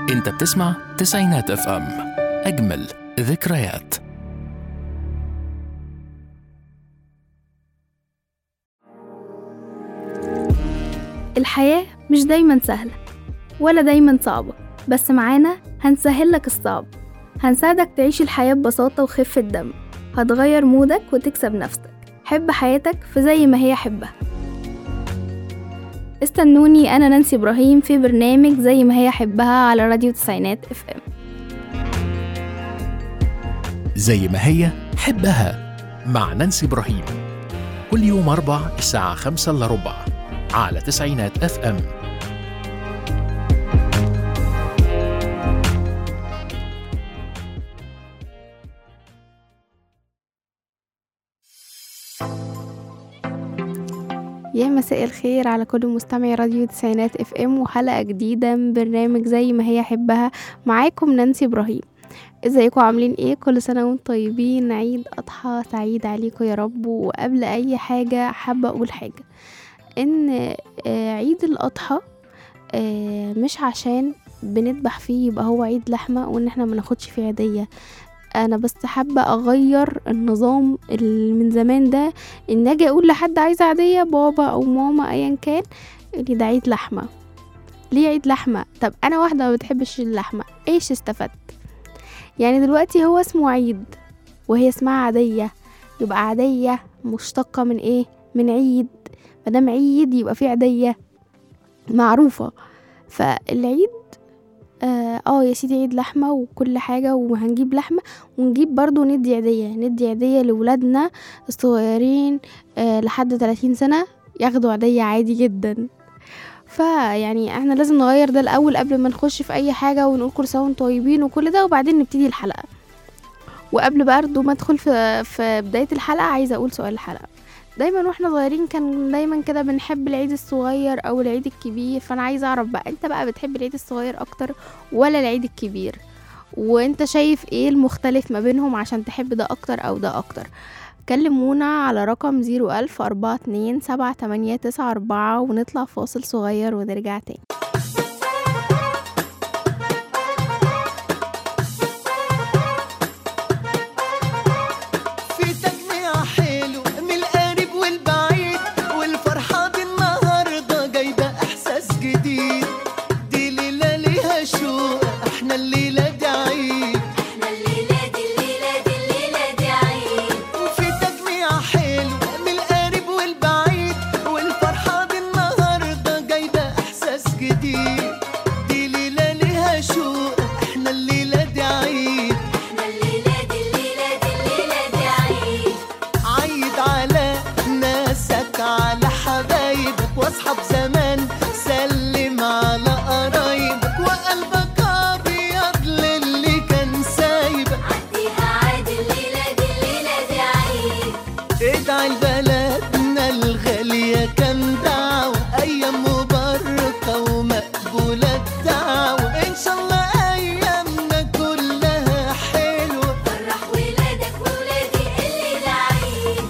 انت بتسمع تسعينات اف ام اجمل ذكريات الحياة مش دايما سهلة ولا دايما صعبة بس معانا هنسهل لك الصعب هنساعدك تعيش الحياة ببساطة وخفة دم هتغير مودك وتكسب نفسك حب حياتك في زي ما هي حبها استنوني أنا نانسي إبراهيم في برنامج زي ما هي حبها على راديو تسعينات اف ام زي ما هي حبها مع نانسي إبراهيم كل يوم أربع الساعة خمسة إلا ربع على تسعينات اف ام يا مساء الخير على كل مستمعي راديو تسعينات اف ام وحلقة جديدة من برنامج زي ما هي حبها معاكم نانسي ابراهيم ازيكم عاملين ايه كل سنة وانتم طيبين عيد اضحى سعيد عليكم يا رب وقبل اي حاجة حابة اقول حاجة ان آه، عيد الاضحى آه، مش عشان بنذبح فيه يبقى هو عيد لحمة وان احنا مناخدش فيه عيدية انا بس حابة اغير النظام اللي من زمان ده ان اجي اقول لحد عايزة عادية بابا او ماما ايا كان يقولي ده عيد لحمة ليه عيد لحمة طب انا واحدة ما بتحبش اللحمة ايش استفدت يعني دلوقتي هو اسمه عيد وهي اسمها عادية يبقى عادية مشتقة من ايه من عيد مادام عيد يبقى في عادية معروفة فالعيد اه آه يا سيدي عيد لحمة وكل حاجة وهنجيب لحمة ونجيب برضو ندي عيدية ندي عيدية لولادنا الصغيرين آه لحد 30 سنة ياخدوا عيدية عادي جدا فيعني احنا لازم نغير ده الاول قبل ما نخش في اي حاجة ونقول كل سنة وانتم طيبين وكل ده وبعدين نبتدي الحلقة وقبل برضو ما ادخل في, في بداية الحلقة عايزة اقول سؤال الحلقة دايما واحنا صغيرين كان دايما كده بنحب العيد الصغير او العيد الكبير فانا عايزه اعرف بقى انت بقى بتحب العيد الصغير اكتر ولا العيد الكبير وانت شايف ايه المختلف ما بينهم عشان تحب ده اكتر او ده اكتر كلمونا على رقم زيرو ألف أربعة اتنين سبعة تمانية تسعة أربعة ونطلع فاصل صغير ونرجع تاني في تجميع حلو من القريب والبعيد والفرحة دي النهاردة جايبة إحساس جديد دي ليلة ليها شوق احنا الليلة دي عيد احنا الليلة دي الليلة دي الليلة دي عيد وفي تجميع حلو من القريب والبعيد والفرحة دي النهاردة جايبة إحساس جديد دي ليلة ليها شوق احنا الليلة دي عيد احنا الليلة دي الليلة دي الليلة دي عيد عيد على ناسك على حبايبك واصحاب زمان سلم على قرايبك وقلبك ابيض للي كان سايبك عديها عاد الليلة دي الليلة دي عيد ادعي لبلدنا الغالية كام دعوة أيام مباركة ومقبولة الدعوة إن شاء الله أيامنا كلها حلوة فرح ولادك وولادي الليلة عيد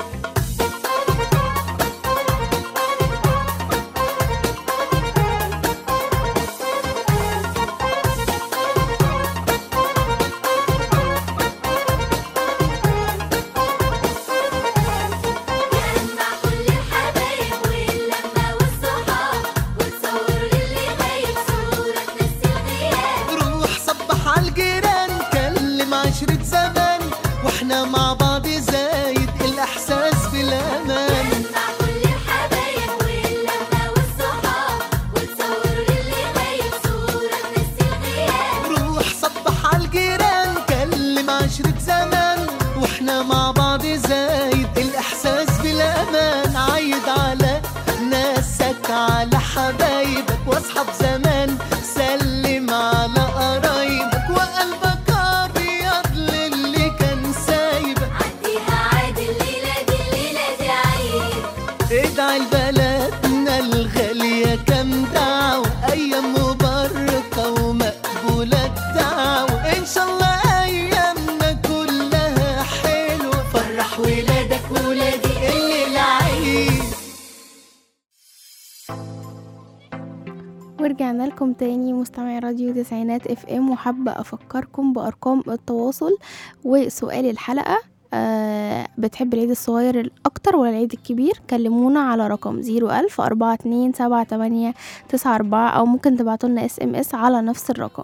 جمع كل الحبايب واللمة والصحاب وتصور للي غايب صورة تنسي الغياب روح صبح عالجيران كلم عشرة زمان واحنا مع بعض زايد الإحساس بالأمان جمع كل الحبايب واللمة والصحاب وتصور للي غايب صورة تنسي الغياب روح صبح عالجيران كلم عشرة زمان واحنا مع بعض زايد الإحساس بالأمان عايد على ناسك على حبايبك واصحاب زمان سلم على قرايبك وقلبك أبيض للي كان سايبك عديها عاد الليلة دي الليلة دي عيد ادعي لبلدنا الغالية كام دعوة أيام مباركة ومقبولة الدعوة إن شاء الله أيامنا كلها حلوة فرح ولادك وولادي الليلة عيد ورجعنا لكم تاني مستمعي راديو تسعينات اف ام وحابة افكركم بارقام التواصل وسؤال الحلقة أه بتحب العيد الصغير الاكتر ولا العيد الكبير كلمونا على رقم زيرو الف اربعة اتنين سبعة تمانية تسعة اربعة او ممكن تبعتولنا اس ام اس على نفس الرقم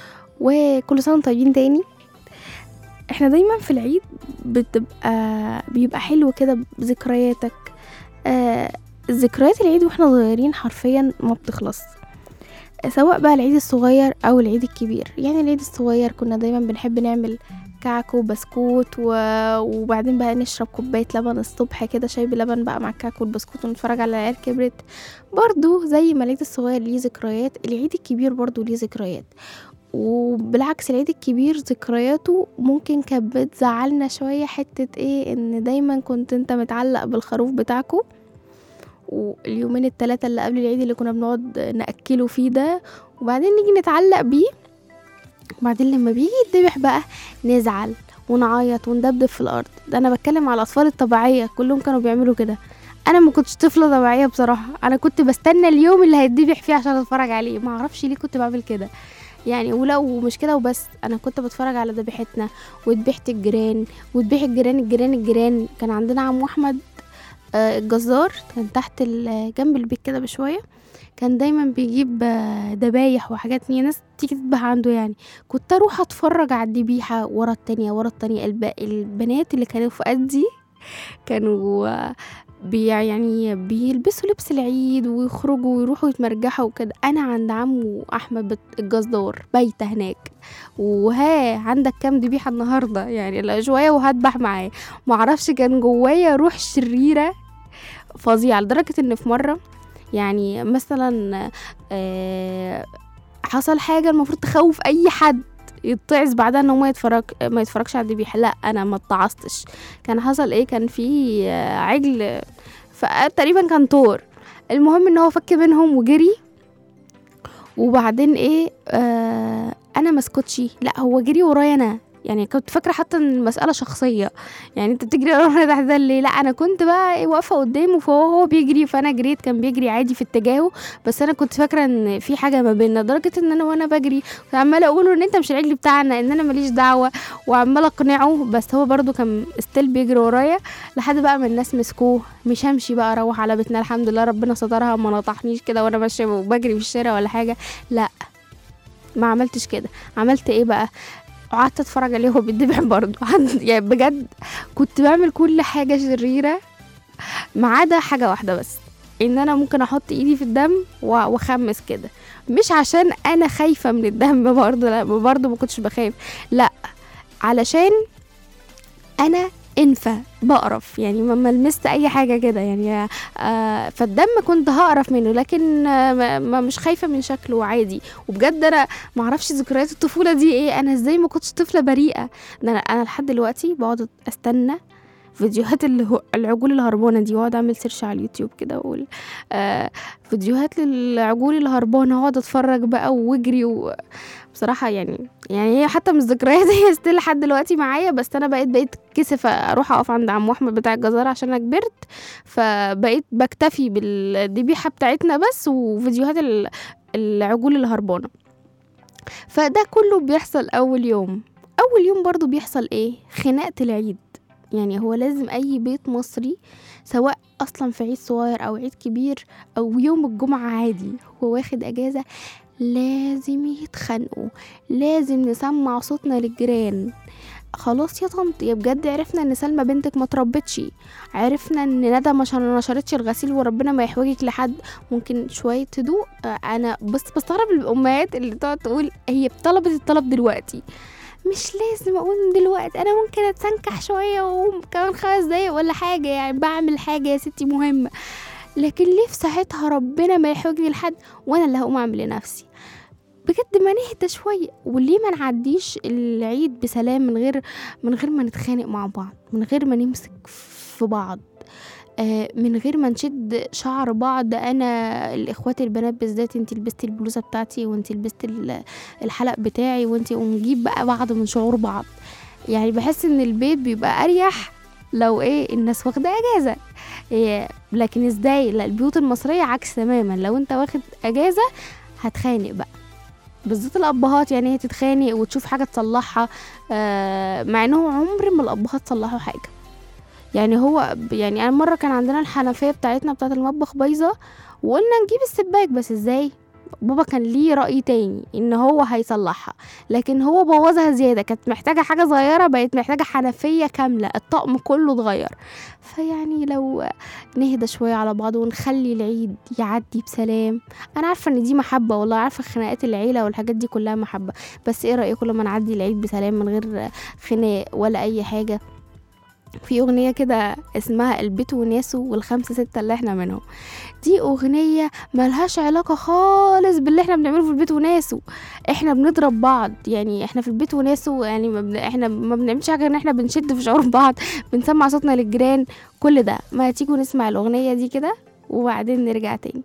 وكل سنة وانتم طيبين تاني احنا دايما في العيد بتبقى بيبقى حلو كده بذكرياتك آه ذكريات العيد واحنا صغيرين حرفيا ما بتخلص سواء بقى العيد الصغير او العيد الكبير يعني العيد الصغير كنا دايما بنحب نعمل كعك وبسكوت و... وبعدين بقى نشرب كوباية لبن الصبح كده شاي بلبن بقى مع الكعك والبسكوت ونتفرج على العيال كبرت برضو زي ما العيد الصغير ليه ذكريات العيد الكبير برضو ليه ذكريات وبالعكس العيد الكبير ذكرياته ممكن كانت بتزعلنا شوية حتة ايه ان دايما كنت انت متعلق بالخروف بتاعكو واليومين التلاتة اللي قبل العيد اللي كنا بنقعد نأكله فيه ده وبعدين نيجي نتعلق بيه وبعدين لما بيجي يتذبح بقى نزعل ونعيط وندبدب في الأرض ده أنا بتكلم على الأطفال الطبيعية كلهم كانوا بيعملوا كده أنا ما كنتش طفلة طبيعية بصراحة أنا كنت بستنى اليوم اللي هيتذبح فيه عشان أتفرج عليه ما أعرفش ليه كنت بعمل كده يعني ولو مش كده وبس انا كنت بتفرج على ذبيحتنا وذبيحه الجيران وذبيح الجيران الجيران الجيران كان عندنا عمو احمد آه، الجزار كان تحت ال- جنب البيت كده بشويه كان دايما بيجيب آه، دبايح وحاجات من ناس تيجي تذبح عنده يعني كنت اروح اتفرج على الذبيحه ورا التانية ورا التانية الب... البنات اللي كانوا في قدي كانوا آه، بي يعني بيلبسوا لبس العيد ويخرجوا ويروحوا يتمرجحوا وكده انا عند عمو احمد بت- الجزار بايته هناك وها عندك كام ذبيحه النهارده يعني لا شويه وهذبح معاه معرفش كان جوايا روح شريره فظيعه لدرجه ان في مره يعني مثلا آه، حصل حاجه المفروض تخوف اي حد يتعظ بعدها انه ما يتفرج ما يتفرجش على الذبيحه لا انا ما اتعظتش كان حصل ايه كان في آه، عجل فتقريبا كان طور المهم ان هو فك منهم وجري وبعدين ايه آه انا مسكتش لا هو جري ورايا انا يعني كنت فاكره حتى ان المساله شخصيه يعني انت بتجري ورايا تحت ده ليه لا انا كنت بقى إيه واقفه قدامه فهو هو بيجري فانا جريت كان بيجري عادي في اتجاهه بس انا كنت فاكره ان في حاجه ما بيننا لدرجه ان انا وانا بجري كنت عماله اقول له ان انت مش العجل بتاعنا ان انا ماليش دعوه وعماله اقنعه بس هو برضو كان ستيل بيجري ورايا لحد بقى ما الناس مسكوه مش همشي بقى اروح على بيتنا الحمد لله ربنا سترها ما نطحنيش كده وانا ماشيه وبجري في الشارع ولا حاجه لا ما عملتش كده عملت ايه بقى قعدت اتفرج عليه وهو بيتذبح برضه عند- يعني بجد كنت بعمل كل حاجه شريره ما عدا حاجه واحده بس ان انا ممكن احط ايدي في الدم و- واخمس كده مش عشان انا خايفه من الدم برضه لا برضه ما كنتش بخاف لا علشان انا انفى بقرف يعني ما ما لمست اي حاجه كده يعني آه فالدم كنت هقرف منه لكن آه ما ما مش خايفه من شكله عادي وبجد انا ما اعرفش ذكريات الطفوله دي ايه انا ازاي ما كنتش طفله بريئه ده انا انا لحد دلوقتي بقعد استنى فيديوهات اللي العجول الهربانه دي واقعد اعمل سيرش على اليوتيوب كده واقول آه فيديوهات للعجول الهربانه واقعد اتفرج بقى واجري و... بصراحه يعني يعني هي حتى مش ذكريات هي ستيل لحد دلوقتي معايا بس انا بقيت بقيت كسف اروح اقف عند عم احمد بتاع الجزار عشان انا كبرت فبقيت بكتفي بالذبيحه بتاعتنا بس وفيديوهات ال- العجول الهربانه فده كله بيحصل اول يوم اول يوم برضو بيحصل ايه خناقه العيد يعني هو لازم اي بيت مصري سواء اصلا في عيد صغير او عيد كبير او يوم الجمعه عادي هو واخد اجازه لازم يتخانقوا لازم نسمع صوتنا للجيران خلاص يا طنط يا بجد عرفنا ان سلمى بنتك ما تربتش عرفنا ان ندى ما شر- نشرتش الغسيل وربنا ما يحوجك لحد ممكن شويه هدوء آه، انا بس بستغرب الامهات اللي تقعد تقول هي طلبت الطلب دلوقتي مش لازم اقوم دلوقتي انا ممكن اتسنكح شويه واقوم كمان خمس دقايق ولا حاجه يعني بعمل حاجه يا ستي مهمه لكن ليه في ساعتها ربنا ما يحوجني لحد وانا اللي هقوم اعمل لنفسي بجد ما نهدى شويه وليه ما نعديش العيد بسلام من غير من غير ما نتخانق مع بعض من غير ما نمسك في بعض آه، من غير ما نشد شعر بعض انا الاخوات البنات بالذات انت لبستي البلوزه بتاعتي وانت لبستي ال- الحلق بتاعي وانت ونجيب بقى بعض من شعور بعض يعني بحس ان البيت بيبقى اريح لو ايه الناس واخده اجازه إيه لكن ازاي لا البيوت المصريه عكس تماما لو انت واخد اجازه هتخانق بقى بالذات الابهات يعني هي تتخانق وتشوف حاجه تصلحها آه مع انه عمر ما الابهات صلحوا حاجه يعني هو ب- يعني انا مره كان عندنا الحنفيه بتاعتنا بتاعه المطبخ بايظه وقلنا نجيب السباك بس ازاي بابا كان ليه رأي تاني ان هو هيصلحها لكن هو بوظها زيادة كانت محتاجة حاجة صغيرة بقت محتاجة حنفية كاملة الطقم كله اتغير فيعني لو نهدى شوية على بعض ونخلي العيد يعدي بسلام انا عارفة ان دي محبة والله عارفة خناقات العيلة والحاجات دي كلها محبة بس ايه رأيكم لما نعدي العيد بسلام من غير خناق ولا اي حاجة في أغنية كده اسمها البيت وناسه والخمسة ستة اللي احنا منهم دي أغنية ملهاش علاقة خالص باللي احنا بنعمله في البيت وناسه احنا بنضرب بعض يعني احنا في البيت وناسه يعني ما بن... احنا ما بنعملش حاجة ان احنا بنشد في شعور بعض بنسمع صوتنا للجيران كل ده ما تيجوا نسمع الأغنية دي كده وبعدين نرجع تاني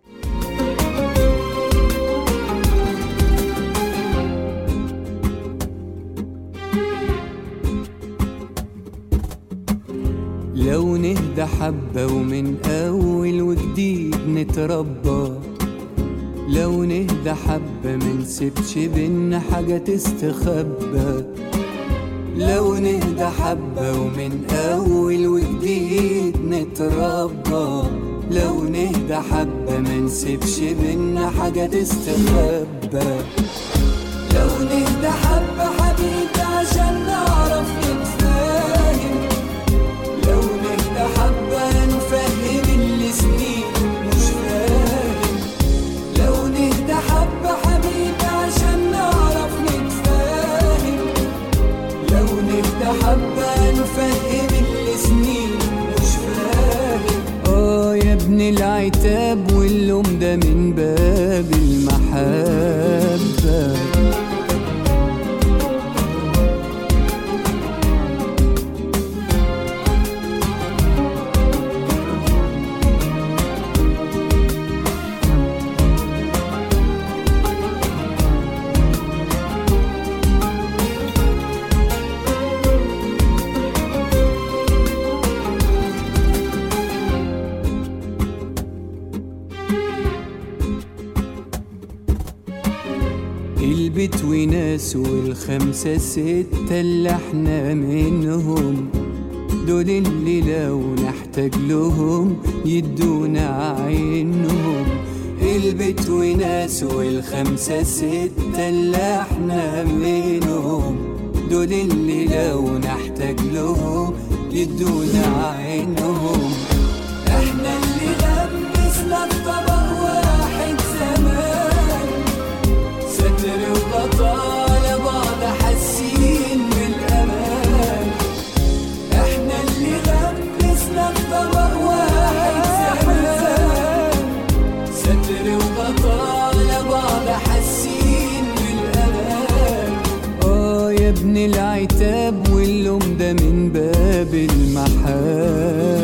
لو نهدى حبة ومن أول وجديد نتربى لو نهدى حبة منسيبش بينا حاجة تستخبى لو نهدى حبة ومن أول وجديد نتربى لو نهدى حبة منسيبش بينا حاجة تستخبى لو نهدى حبة حبيبي عشان نعرف نتفاهم لو نهدى حبة نفهم اللي سنين مش فاهم لو نهدى حبة حبيبي عشان نعرف نتفاهم لو نهدى حبة نفهم اللي سنين مش فاهم اه يا ابن العتاب واللوم ده من باب المحبة البيت وناس والخمسة ستة اللي احنا منهم دول اللي لو نحتاج لهم يدونا عينهم البيت وناس والخمسة ستة اللي احنا منهم دول اللي لو نحتاج لهم يدونا عينهم احنا اللي لبسنا الطبق واحد زمان ستر وغطاء لبعض حاسين بالامان احنا اللي لبسنا الطبق واحد زمان ستر وغطاء لبعض حاسين بالامان اه يا ابن العتاب واللوم ده من باب المحبه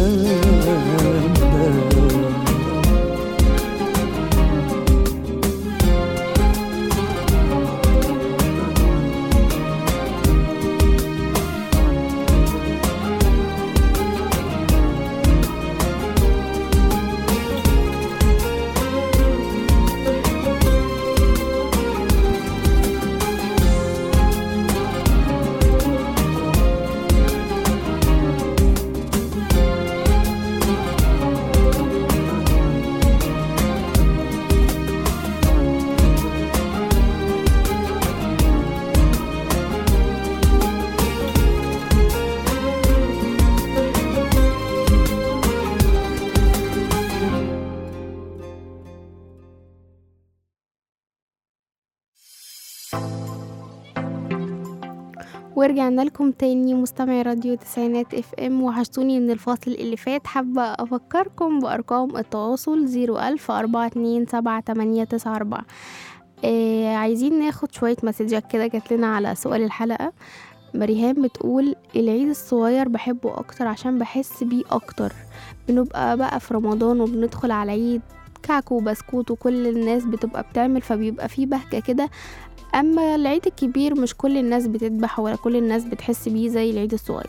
ورجعنا لكم تاني مستمعي راديو تسعينات اف ام وحشتوني من الفاصل اللي فات حابة افكركم بارقام التواصل زيرو الف اربعة اتنين سبعة تمانية تسعة اربعة آه عايزين ناخد شوية مسجات كده جات لنا على سؤال الحلقة مريهان بتقول العيد الصغير بحبه اكتر عشان بحس بيه اكتر بنبقى بقى في رمضان وبندخل على عيد كعك وبسكوت وكل الناس بتبقى بتعمل فبيبقى فيه بهجة كده اما العيد الكبير مش كل الناس بتذبح ولا كل الناس بتحس بيه زي العيد الصغير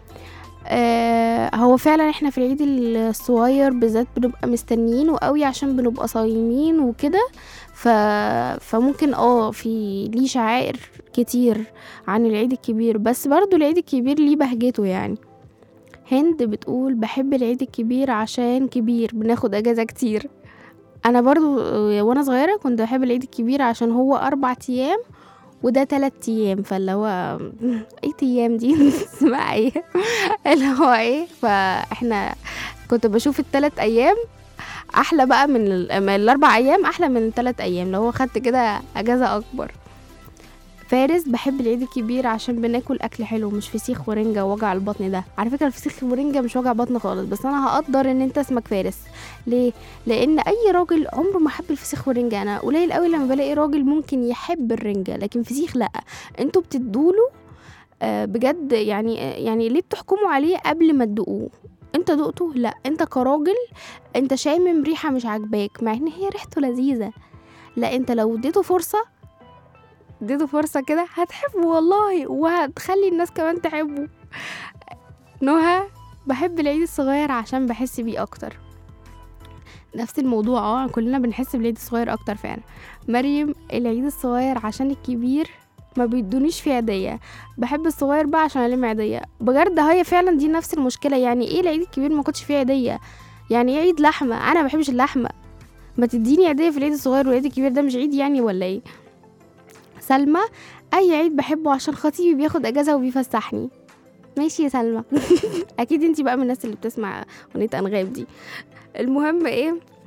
آه هو فعلا احنا في العيد الصغير بالذات بنبقى مستنيينه قوي عشان بنبقى صايمين وكده ف... فممكن اه في ليه شعائر كتير عن العيد الكبير بس برضو العيد الكبير ليه بهجته يعني هند بتقول بحب العيد الكبير عشان كبير بناخد اجازة كتير انا برضو آه، وانا صغيرة كنت بحب العيد الكبير عشان هو اربع ايام وده تلات ايام فاللي هو ايه ايام دي اسمها ايه اللي هو ايه فاحنا كنت بشوف التلات ايام احلى بقى من, ال... من الاربع ايام احلى من التلات ايام لو هو خدت كده اجازه اكبر فارس بحب العيد الكبير عشان بناكل اكل حلو مش فسيخ ورنجة ووجع البطن ده على فكره الفسيخ ورنجة مش وجع بطن خالص بس انا هقدر ان انت اسمك فارس ليه لان اي راجل عمره ما حب الفسيخ والرنجة انا قليل قوي لما بلاقي راجل ممكن يحب الرنجة لكن فسيخ لا انتوا بتدوله آه، بجد يعني يعني ليه بتحكموا عليه قبل ما تدوقوه انت دقته لا انت كراجل انت شامم ريحه مش عاجباك مع ان هي ريحته لذيذه لا انت لو اديته فرصه اديته فرصه كده هتحبه والله وهتخلي الناس كمان تحبه نهى بحب العيد الصغير عشان بحس بيه اكتر نفس الموضوع اه كلنا بنحس بالعيد الصغير اكتر فعلا مريم العيد الصغير عشان الكبير ما بيدونيش فيه عيدية بحب الصغير بقى عشان الم عيدية بجد هي فعلا دي نفس المشكلة يعني ايه العيد الكبير ما كنتش فيه عيدية يعني ايه عيد لحمة انا ما بحبش اللحمة ما تديني عيدية في العيد الصغير والعيد الكبير ده مش عيد يعني ولا ايه سلمى اي عيد بحبه عشان خطيبي بياخد اجازة وبيفسحني ماشي يا سلمى اكيد انتي بقى من الناس اللي بتسمع اغنية انغام دي المهم ايه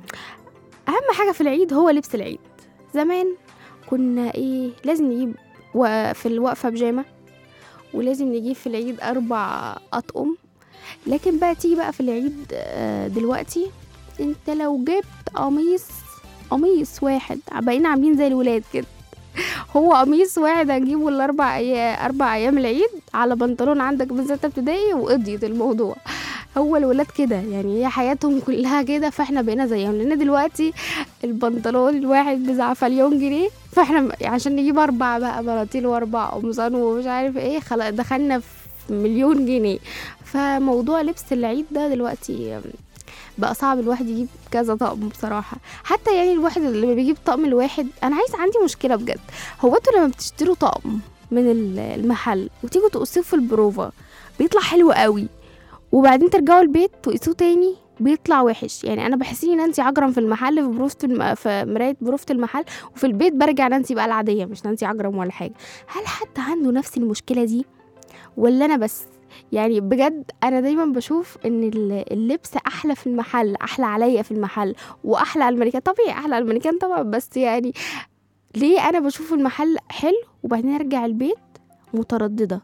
اهم حاجة في العيد هو لبس العيد زمان كنا ايه لازم نجيب و- في الوقفة بيجامة ولازم نجيب في العيد أربع أطقم لكن بقى تيجي بقى في العيد آه، دلوقتي انت لو جبت قميص قميص واحد بقينا عاملين زي الولاد كده هو قميص واحد هنجيبه الأربع أيام أربع أيام العيد على بنطلون عندك من ستة ابتدائي وقضيت الموضوع هو الولاد كده يعني هي حياتهم كلها كده فاحنا بقينا زيهم لان دلوقتي البنطلون الواحد بزعفليون جنيه فاحنا م- عشان نجيب اربع بقى بناطيل واربع قمصان ومش عارف ايه خلاص دخلنا في مليون جنيه فموضوع لبس العيد ده دلوقتي بقى صعب الواحد يجيب كذا طقم بصراحة حتى يعني الواحد اللي بيجيب طقم الواحد انا عايز عندي مشكلة بجد هو انتوا لما بتشتروا طقم من ال- المحل وتيجوا تقصوه في البروفا بيطلع حلو قوي وبعدين ترجعوا البيت تقيسوه تاني بيطلع وحش يعني انا بحس اني نانسي عجرم في المحل في بروفة الم... في مرايه بروفة المحل وفي البيت برجع نانسي بقى العاديه مش نانسي عجرم ولا حاجه هل حد عنده نفس المشكله دي ولا انا بس يعني بجد انا دايما بشوف ان ال- اللبس احلى في المحل احلى عليا في المحل واحلى على المانيكان طبيعي احلى على المانيكان طبعا بس يعني ليه انا بشوف المحل حلو وبعدين ارجع البيت متردده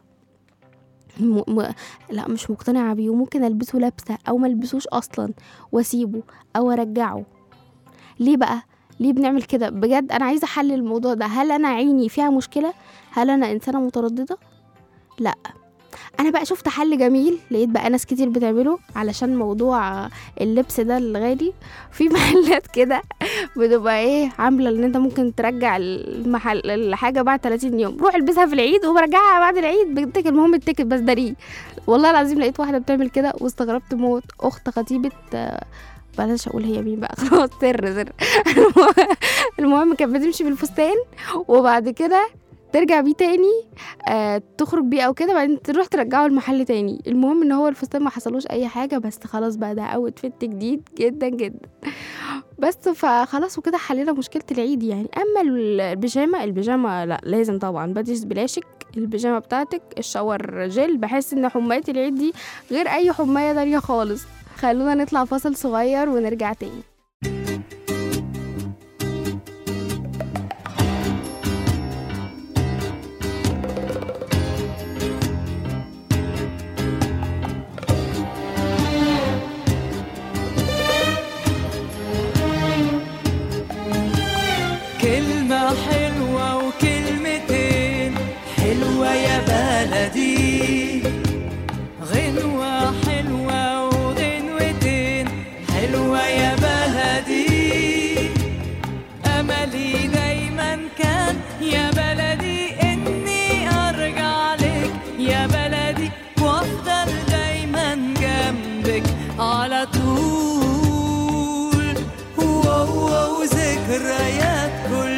م... م... لا مش مقتنعة بيه وممكن البسه لابسة او ما البسوش اصلا واسيبه او ارجعه ليه بقى ليه بنعمل كده بجد انا عايزة احلل الموضوع ده هل انا عيني فيها مشكلة هل انا انسانة مترددة لا انا بقى شفت حل جميل لقيت بقى ناس كتير بتعمله علشان موضوع اللبس ده الغالي في محلات كده بتبقى ايه عامله ان انت ممكن ترجع المحل الحاجه بعد 30 يوم روح البسها في العيد وبرجعها بعد العيد بتكت المهم التكت بس داريه والله العظيم لقيت واحده بتعمل كده واستغربت موت اخت خطيبه آه، بلاش اقول هي مين بقى خلاص سر سر المهم كانت بتمشي بالفستان وبعد كده ترجع بيه تاني آه تخرج بيه او كده بعدين تروح ترجعه المحل تاني المهم ان هو الفستان ما حصلوش اي حاجه بس خلاص بقى ده اوت فيت جديد جدا جدا بس فخلاص وكده حلينا مشكله العيد يعني اما البيجامه البيجامه لا لازم طبعا باديس بلاشك البيجامه بتاعتك الشاور جل بحس ان حمايه العيد دي غير اي حمايه تانية خالص خلونا نطلع فاصل صغير ونرجع تاني كلمة حلوة وكلمتين حلوة يا بلدي غنوة حلوة وغنوتين حلوة يا بلدي أملي دايما كان يا بلدي إني أرجع لك يا بلدي وأفضل دايما جنبك على طول واو واو ذكريات كل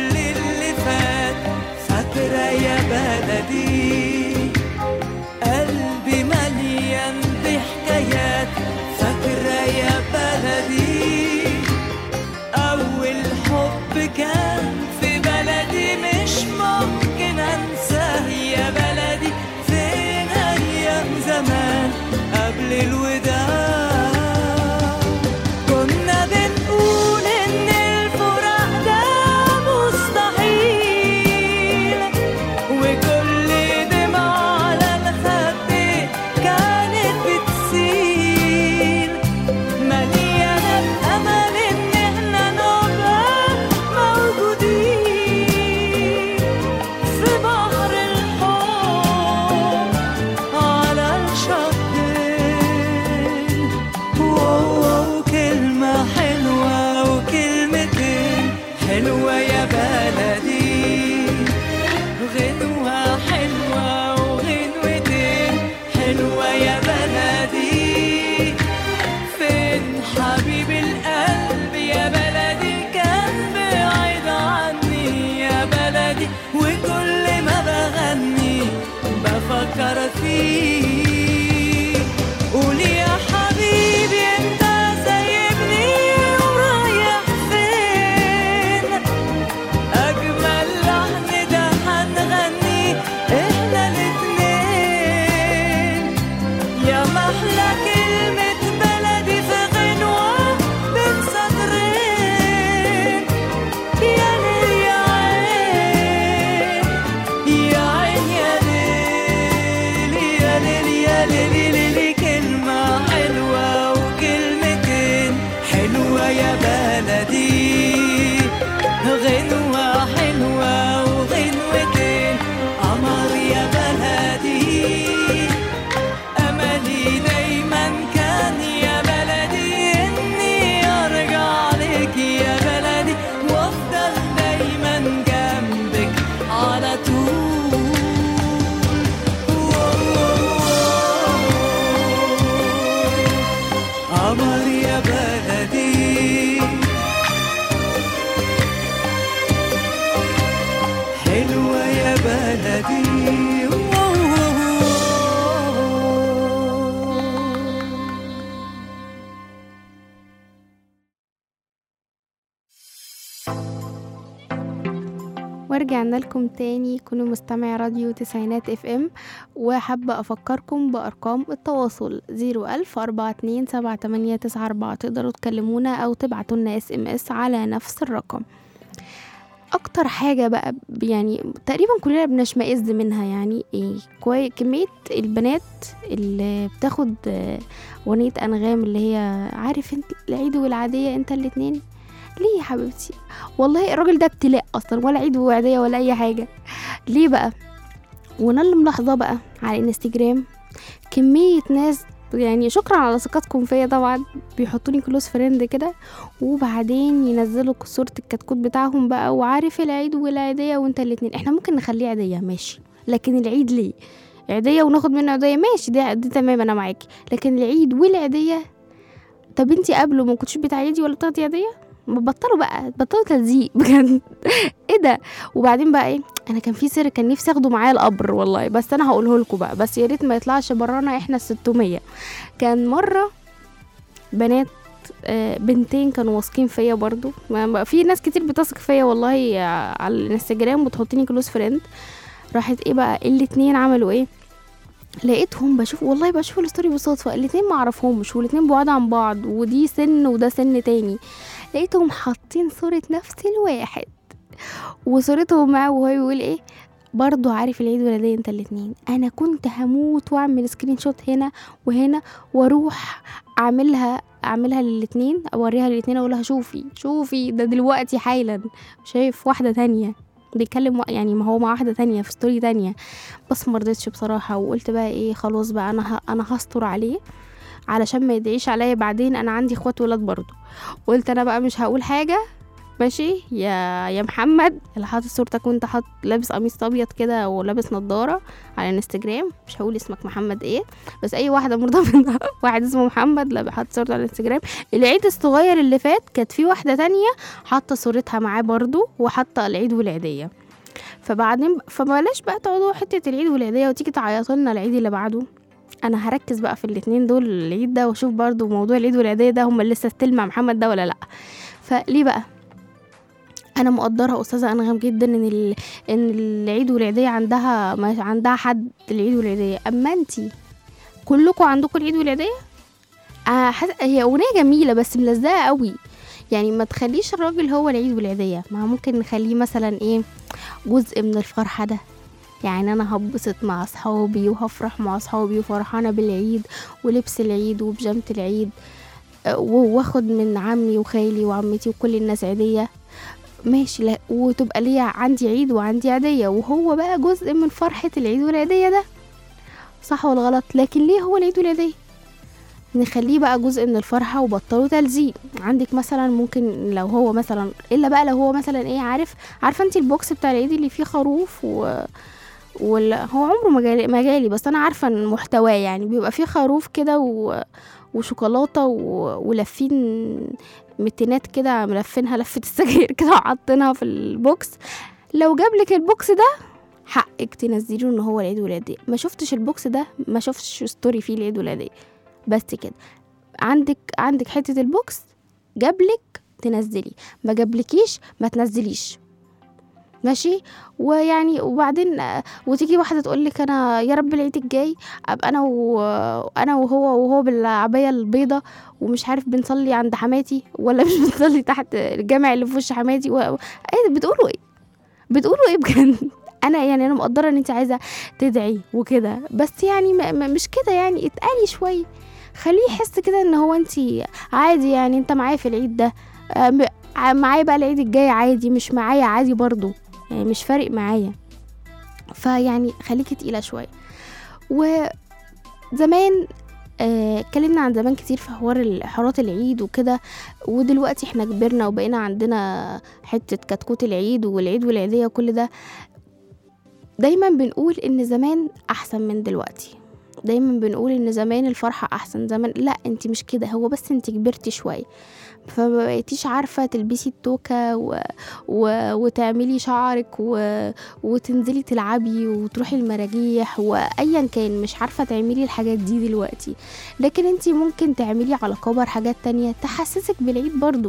حلوة يا بلدي ورجعنا لكم تاني كونوا مستمعي راديو تسعينات اف ام وحابة افكركم بارقام التواصل زيرو الف اربعة اتنين سبعة تمانية تسعة اربعة تقدروا تكلمونا او تبعتوا لنا اس ام اس على نفس الرقم اكتر حاجة بقى ب- يعني تقريبا كلنا بنشمئز منها يعني ايه كوي كمية البنات اللي بتاخد آه، اغنية انغام اللي هي عارف انت العيد والعادية انت الاتنين ليه يا حبيبتي والله الراجل ده ابتلاء اصلا ولا عيد وعادية ولا اي حاجة ليه بقى وانا اللي ملاحظاه بقى على الانستجرام كمية ناس يعني شكرا على ثقتكم فيا طبعا بيحطوني كلوز فريند كده وبعدين ينزلوا صورة الكتكوت بتاعهم بقى وعارف العيد والعيدية وانت الاتنين احنا ممكن نخليه عيدية ماشي لكن العيد ليه عيدية وناخد منه عيدية ماشي دي, دي تمام انا معاكي لكن العيد والعيدية طب انتي قبله ما كنتش بتعيدي ولا بتاخدي عيدية ما بطلوا بقى بطلوا تلزيق بجد ايه ده وبعدين بقى ايه انا كان في سر كان نفسي اخده معايا القبر والله بس انا هقوله لكم بقى بس يا ريت ما يطلعش برانا احنا الستمية كان مره بنات آه، بنتين كانوا واثقين فيا برضو ما- ما- في ناس كتير بتثق فيا والله آه، على الانستجرام وتحطيني كلوز فريند راحت ايه بقى الاتنين عملوا ايه لقيتهم بشوف والله بشوف الستوري بالصدفه الاتنين ما اعرفهمش والاتنين بعاد عن بعض ودي سن وده سن تاني لقيتهم حاطين صورة نفس الواحد وصورتهم معاه وهو بيقول ايه برضو عارف العيد والعيدية انت الاتنين انا كنت هموت واعمل سكرين شوت هنا وهنا واروح اعملها اعملها للاتنين اوريها للاتنين اقولها شوفي شوفي ده دلوقتي حالا شايف واحدة تانية بيتكلم وا- يعني ما هو مع واحدة تانية في ستوري تانية بس مرضتش بصراحة وقلت بقى ايه خلاص بقى انا ه... انا هستر عليه علشان ما يدعيش عليا بعدين انا عندي اخوات ولاد برضو قلت انا بقى مش هقول حاجة ماشي يا يا محمد اللي حاطط صورتك وانت حاطط لابس قميص ابيض كده ولابس نضاره على الانستجرام مش هقول اسمك محمد ايه بس اي واحده مرتبطه واحد اسمه محمد لا حاطط صورته على الانستجرام العيد الصغير اللي فات كانت في واحده تانية حاطه صورتها معاه برضو وحاطه العيد والعيديه فبعدين فبلاش بقى تقعدوا حته العيد والعيديه وتيجي تعيطوا لنا العيد اللي بعده انا هركز بقى في الاتنين دول العيد ده واشوف برضو موضوع العيد والعيديه ده هم لسه ستيل مع محمد ده ولا لا فليه بقى انا مقدره استاذه انغام جدا ان ال... ان العيد والعيديه عندها ما عندها حد العيد والعيديه اما انتي كلكم عندكم العيد والعيديه آه حس... هي اغنيه جميله بس ملزقه قوي يعني ما تخليش الراجل هو العيد والعيديه ما ممكن نخليه مثلا ايه جزء من الفرحه ده يعني انا هبسط مع اصحابي وهفرح مع اصحابي وفرحانه بالعيد ولبس العيد وبيجامه العيد آه، و- واخد من عمي وخالي وعمتي وكل الناس عيديه ماشي لا وتبقى ليا عندي عيد وعندي عيدية وهو بقى جزء من فرحة العيد والعيدية ده صح ولا غلط لكن ليه هو العيد والعيدية نخليه بقى جزء من الفرحة وبطلوا تلزيق عندك مثلا ممكن لو هو مثلا الا بقى لو هو مثلا ايه عارف عارفه انت البوكس بتاع العيد اللي فيه خروف و ولا هو عمره ما جالي ما جالي بس انا عارفه ان محتواه يعني بيبقى فيه خروف كده و... وشوكولاته و... ولافين متينات كده ملفينها لفة السجاير كده وحاطينها في البوكس لو جابلك البوكس ده حقك تنزليه ان هو العيد والعيدية ما شفتش البوكس ده ما شفتش ستوري فيه العيد والعيدية بس كده عندك عندك حتة البوكس جابلك تنزلي ما جابلكيش ما تنزليش ماشي ويعني وبعدين آه، وتيجي واحده تقول لك انا يا رب العيد الجاي ابقى انا وانا وهو وهو بالعبايه البيضه ومش عارف بنصلي عند حماتي ولا مش بنصلي تحت الجامع اللي في وش حماتي و... ايه بتقولوا ايه بتقولوا ايه بجد انا يعني انا مقدره ان انت عايزه تدعي وكده بس يعني م... م... مش كده يعني اتقالي شويه خليه يحس كده ان هو انت عادي يعني انت معايا في العيد ده آه، م- ع- معايا بقى العيد الجاي عادي مش معايا عادي برضو يعني مش فارق معايا فيعني خليكي تقيله شويه وزمان آه، اتكلمنا عن زمان كتير في حوار ال- حوارات العيد وكده ودلوقتي احنا كبرنا وبقينا عندنا حتة كتكوت العيد والعيد والعيدية وكل ده دايما بنقول ان زمان احسن من دلوقتي دايما بنقول ان زمان الفرحة احسن زمان لا انت مش كده هو بس انت كبرتي شوية فما بقيتيش عارفة تلبسي التوكة و... و... وتعملي شعرك و... وتنزلي تلعبي وتروحي المراجيح وأيا كان مش عارفة تعملي الحاجات دي دلوقتي لكن انتي ممكن تعملي على كبر حاجات تانية تحسسك بالعيد برضو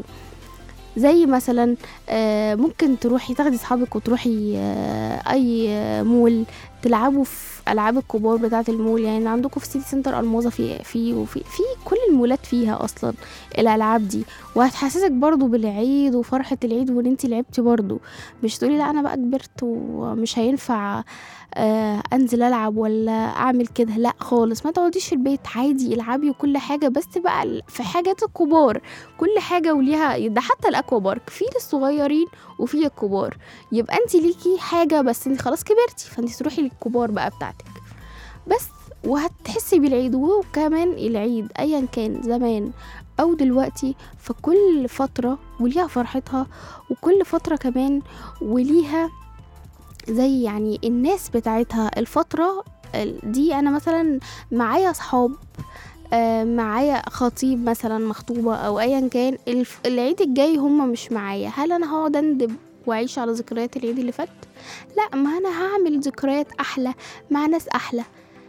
زي مثلا آه، ممكن تروحي تاخدي صحابك وتروحي آه، اي آه، مول تلعبوا في العاب الكبار بتاعه المول يعني عندكم في سيتي سنتر الموظة في في وفي في كل المولات فيها اصلا الالعاب دي وهتحسسك برضو بالعيد وفرحة العيد وان انتي لعبتي برضو مش تقولي لا انا بقى كبرت ومش هينفع آه انزل العب ولا اعمل كده لا خالص ما تقعديش في البيت عادي العبي وكل حاجة بس بقى ال- في حاجات الكبار كل حاجة وليها ده حتى الاكوا بارك في للصغيرين وفي الكبار يبقى انت ليكي حاجة بس انت خلاص كبرتي فانت تروحي للكبار بقى بتاعتك بس وهتحسي بالعيد وكمان العيد ايا كان زمان او دلوقتي فكل فترة وليها فرحتها وكل فترة كمان وليها زي يعني الناس بتاعتها الفترة ال- دي انا مثلا معايا صحاب آه، معايا خطيب مثلا مخطوبة او ايا كان الف- العيد الجاي هم مش معايا هل انا هقعد اندب واعيش على ذكريات العيد اللي فات لا ما انا هعمل ذكريات احلى مع ناس احلى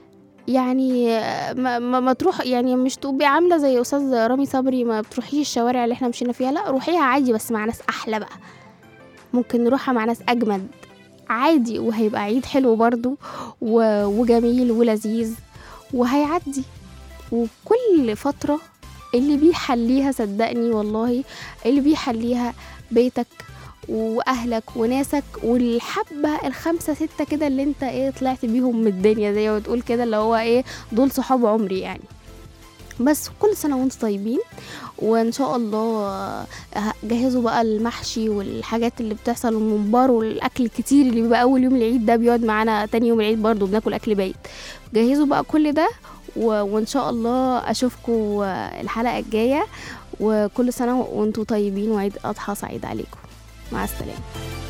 يعني آه، ما, ما, ما تروح يعني مش تبقي عامله زي استاذ رامي صبري ما بتروحيش الشوارع اللي احنا مشينا فيها لا روحيها عادي بس مع ناس احلى بقى ممكن نروحها مع ناس اجمد عادي وهيبقى عيد حلو برضو و- وجميل ولذيذ وهيعدي وكل فترة اللي بيحليها صدقني والله اللي بيحليها بيتك واهلك وناسك والحبه الخمسه سته كده اللي انت ايه طلعت بيهم من الدنيا زي ما بتقول كده اللي هو ايه دول صحاب عمري يعني بس كل سنه وانتم طيبين وان شاء الله آه، جهزوا بقى المحشي والحاجات اللي بتحصل والممبار والاكل الكتير اللي بيبقى اول يوم العيد ده بيقعد معانا تاني يوم العيد برضو بناكل اكل بايت جهزوا بقى كل ده و- وان شاء الله اشوفكم الحلقه الجايه وكل سنه وانتم طيبين وعيد اضحى سعيد عليكم مع السلامه